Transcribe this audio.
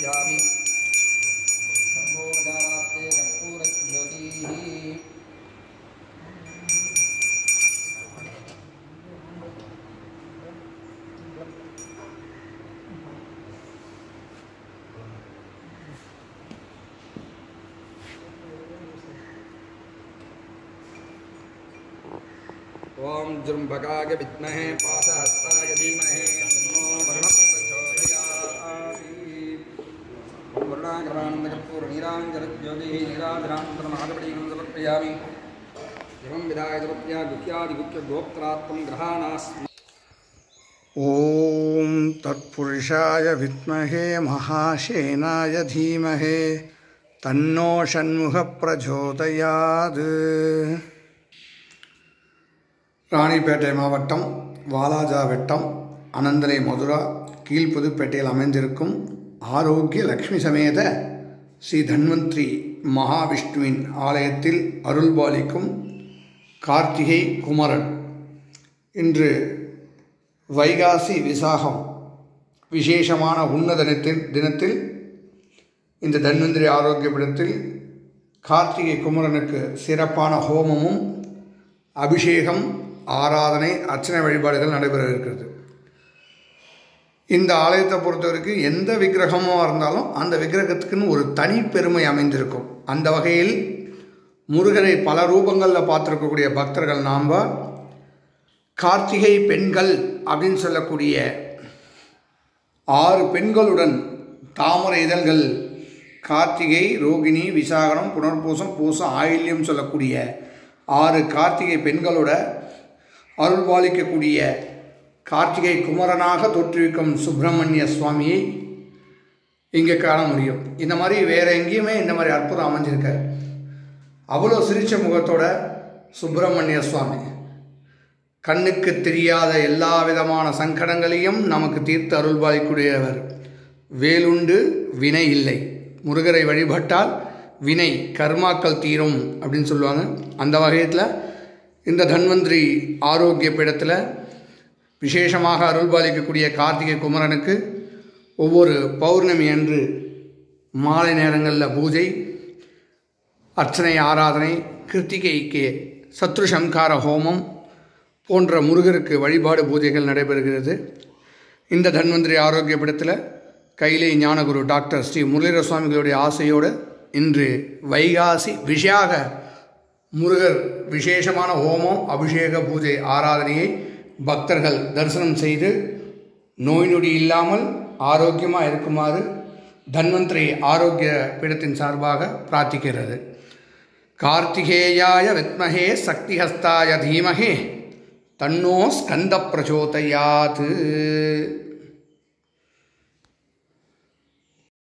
समर्पयामि सर्वोपचारार्थे कर्पूरज्योतिः ॐ जृम्भकाय विद्महे पाशहस्ताय धीमहि तन्नो वरुणः प्रचोदयात् वरुणाकरानन्दकर्पूरनीराञ्जनज्योतिः नीराजनान्तरमागपडीकं समर्पयामि एवं विधाय समर्पया गुह्यादिगुह्यगोप्त्रात्मं ग्रहाणास्मि ॐ तत्पुरुषाय विद्महे महासेनाय धीमहे तन्नो षण्मुखप्रचोदयात् ராணிப்பேட்டை மாவட்டம் வாலாஜா வட்டம் அனந்தலை மதுரா கீழ்ப்புதுப்பேட்டையில் அமைந்திருக்கும் ஆரோக்கிய லக்ஷ்மி சமேத ஸ்ரீ தன்வந்திரி மகாவிஷ்ணுவின் ஆலயத்தில் அருள்பாலிக்கும் கார்த்திகை குமரன் இன்று வைகாசி விசாகம் விசேஷமான உன்னத தினத்தில் தினத்தில் இந்த தன்வந்திரி ஆரோக்கிய பீடத்தில் கார்த்திகை குமரனுக்கு சிறப்பான ஹோமமும் அபிஷேகம் ஆராதனை அர்ச்சனை வழிபாடுகள் நடைபெற இருக்கிறது இந்த ஆலயத்தை பொறுத்தவரைக்கும் எந்த விக்கிரகமாக இருந்தாலும் அந்த விக்கிரகத்துக்குன்னு ஒரு தனி பெருமை அமைந்திருக்கும் அந்த வகையில் முருகனை பல ரூபங்களில் பார்த்துருக்கக்கூடிய பக்தர்கள் நாம் கார்த்திகை பெண்கள் அப்படின்னு சொல்லக்கூடிய ஆறு பெண்களுடன் தாமரை இதழ்கள் கார்த்திகை ரோகிணி விசாகனம் புனர்பூசம் பூசம் ஆயில்யம் சொல்லக்கூடிய ஆறு கார்த்திகை பெண்களோட அருள்பாலிக்கக்கூடிய கார்த்திகை குமரனாக தோற்றுவிக்கும் சுப்பிரமணிய சுவாமியை இங்கே காண முடியும் இந்த மாதிரி வேறு எங்கேயுமே இந்த மாதிரி அற்புதம் அமைஞ்சிருக்க அவ்வளோ சிரிச்ச முகத்தோட சுப்பிரமணிய சுவாமி கண்ணுக்கு தெரியாத எல்லா விதமான சங்கடங்களையும் நமக்கு தீர்த்து அருள்பாலிக்கூடியவர் வேலுண்டு வினை இல்லை முருகரை வழிபட்டால் வினை கர்மாக்கள் தீரும் அப்படின்னு சொல்லுவாங்க அந்த வகையத்தில் இந்த தன்வந்திரி ஆரோக்கிய பீடத்தில் விசேஷமாக அருள்பாலிக்கக்கூடிய கார்த்திகை குமரனுக்கு ஒவ்வொரு பௌர்ணமி அன்று மாலை நேரங்களில் பூஜை அர்ச்சனை ஆராதனை கிருத்திகைக்கு சத்ரு சம்கார ஹோமம் போன்ற முருகருக்கு வழிபாடு பூஜைகள் நடைபெறுகிறது இந்த தன்வந்திரி ஆரோக்கிய பீடத்தில் கைலை ஞானகுரு டாக்டர் ஸ்ரீ முரளிதர சுவாமிகளுடைய ஆசையோடு இன்று வைகாசி விஷயாக முருகர் விசேஷமான ஹோமம் அபிஷேக பூஜை ஆராதனையை பக்தர்கள் தரிசனம் செய்து நோய் நொடி இல்லாமல் ஆரோக்கியமாக இருக்குமாறு தன்வந்திரி ஆரோக்கிய பீடத்தின் சார்பாக பிரார்த்திக்கிறது கார்த்திகேயாய வித்மஹே சக்திஹஸ்தாய தீமஹே தன்னோ ஸ்கந்த பிரச்சோதயாத்